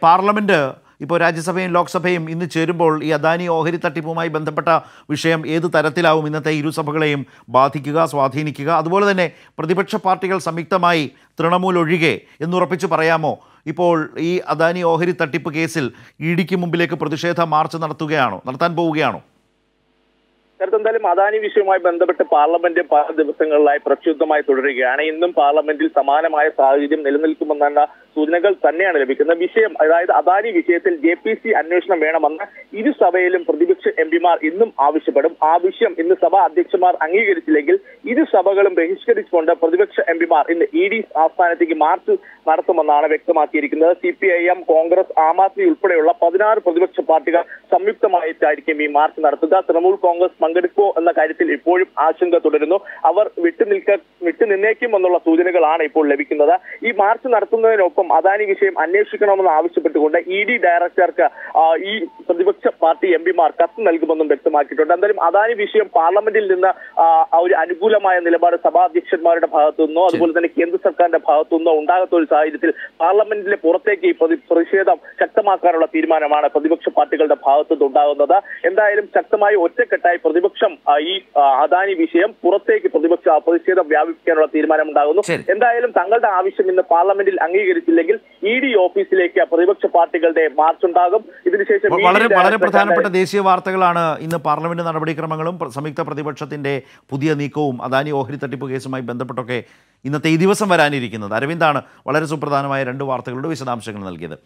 Parliament ഇപ്പോൾ രാജ്യസഭയും ലോക്സഭയും ഇന്ന് ചേരുമ്പോൾ ഈ അദാനി ഓഹരി തട്ടിപ്പുമായി ബന്ധപ്പെട്ട വിഷയം ഏത് തരത്തിലാവും ഇന്നത്തെ ഇരുസഭകളെയും ബാധിക്കുക സ്വാധീനിക്കുക അതുപോലെ തന്നെ പ്രതിപക്ഷ പാർട്ടികൾ സംയുക്തമായി തൃണമൂൽ ഒഴികെ എന്നുറപ്പിച്ച് പറയാമോ ഇപ്പോൾ ഈ അദാനി ഓഹരി തട്ടിപ്പ് കേസിൽ ഇ ഡിക്ക് മുമ്പിലേക്ക് പ്രതിഷേധ മാർച്ച് നടത്തുകയാണോ നടത്താൻ പോവുകയാണോ നേരത്തെ എന്തായാലും അദാനി വിഷയവുമായി ബന്ധപ്പെട്ട് പാർലമെന്റ് പല ദിവസങ്ങളിലായി പ്രക്ഷുബ്ധമായി തുടരുകയാണ് ഇന്നും പാർലമെന്റിൽ സമാനമായ സാഹചര്യം നിലനിൽക്കുമെന്ന സൂചനകൾ തന്നെയാണ് ലഭിക്കുന്നത് വിഷയം അതായത് അദാനി വിഷയത്തിൽ ജെ പി സി അന്വേഷണം വേണമെന്ന് ഇരു സഭയിലും പ്രതിപക്ഷ എം പിമാർ ഇന്നും ആവശ്യപ്പെടും ആ വിഷയം ഇന്ന് സഭാ അധ്യക്ഷന്മാർ അംഗീകരിച്ചില്ലെങ്കിൽ ഇരു സഭകളും ബഹിഷ്കരിച്ചുകൊണ്ട് പ്രതിപക്ഷ എം പിമാർ ഇന്ന് ഇ ഡി ആസ്ഥാനത്തേക്ക് മാർച്ച് നടത്തുമെന്നാണ് വ്യക്തമാക്കിയിരിക്കുന്നത് C P I M Congress Aam Aadmi ഉൾപ്പെടെയുള്ള പതിനാറ് പ്രതിപക്ഷ പാർട്ടികൾ സംയുക്തമായിട്ടായിരിക്കും ഈ മാർച്ച് നടത്തുക തൃണമൂൽ കോൺഗ്രസ് പങ്കെടുക്കുമോ എന്ന കാര്യത്തിൽ ഇപ്പോഴും ആശങ്ക തുടരുന്നു അവർ വിട്ടുനിൽക്ക വിട്ടുനിന്നേക്കും എന്നുള്ള സൂചനകളാണ് ഇപ്പോൾ ലഭിക്കുന്നത് ഈ മാർച്ച് നടത്തുന്നതിനൊപ്പം അദാനി വിഷയം അന്വേഷിക്കണമെന്ന് ആവശ്യപ്പെട്ടുകൊണ്ട് ഇ ഡി ഡയറക്ടർക്ക് ആ, ഈ പ്രതിപക്ഷ പാർട്ടി എം പിമാർ കത്ത് നൽകുമെന്നും വ്യക്തമാക്കിയിട്ടുണ്ട് എന്തായാലും അദാനി വിഷയം പാർലമെന്റിൽ നിന്ന് ആ, ആ ഒരു അനുകൂലമായ നിലപാട് സഭാധ്യക്ഷന്മാരുടെ ഭാഗത്തു നിന്നോ അതുപോലെ തന്നെ കേന്ദ്ര സർക്കാരിന്റെ ഭാഗത്തു നിന്നോ ഉണ്ടാകാത്ത ഒരു സാഹചര്യത്തിൽ പാർലമെന്റിലെ പുറത്തേക്ക് ഈ പ്രതി- പ്രതിഷേധം ശക്തമാക്കാനുള്ള തീരുമാനമാണ് പ്രതിപക്ഷ പാർട്ടികളുടെ ഭാഗത്തു നിന്നുണ്ടാകുന്നത് എന്തായാലും ശക്തമായി ഒറ്റക്കെട്ടായി പ്രതിപക്ഷം ആ, ഈ ആ, അദാനി വിഷയം പുറത്തേക്ക് പ്രതിപക്ഷ പ്രതിഷേധം വ്യാപിപ്പിക്കാനുള്ള തീരുമാനം ഉണ്ടാകുന്നു ശരി. എന്തായാലും തങ്ങളുടെ ആവശ്യം ഇന്ന് പാർലമെന്റിൽ അംഗീകരിച്ചില്ലെങ്കിൽ ഇ ഡി ഓഫീസിലേക്ക് പ്രതിപക്ഷ പാർട്ടികളുടെ മാർച്ച് ഉണ്ടാകും ഇതിനുശേഷം അപ്പോൾ ED വളരെ വളരെ ഡയറക്ടർ പ്രധാനപ്പെട്ട ദേശീയ വാർത്തകളാണ് ഇന്ന് പാർലമെന്റ് നടപടിക്രമങ്ങളും പ്ര- സംയുക്ത പ്രതിപക്ഷത്തിന്റെ പുതിയ നീക്കവും അദാനി ഓഹരി തട്ടിപ്പ് കേസുമായി ബന്ധപ്പെട്ടൊക്കെ ഇന്നത്തെ ഈ ദിവസം വരാനിരിക്കുന്നത് അരവിന്ദാണ് വളരെ സുപ്രധാനമായ രണ്ട് വാർത്തകളുടെ വിശദാംശങ്ങൾ നൽകിയത്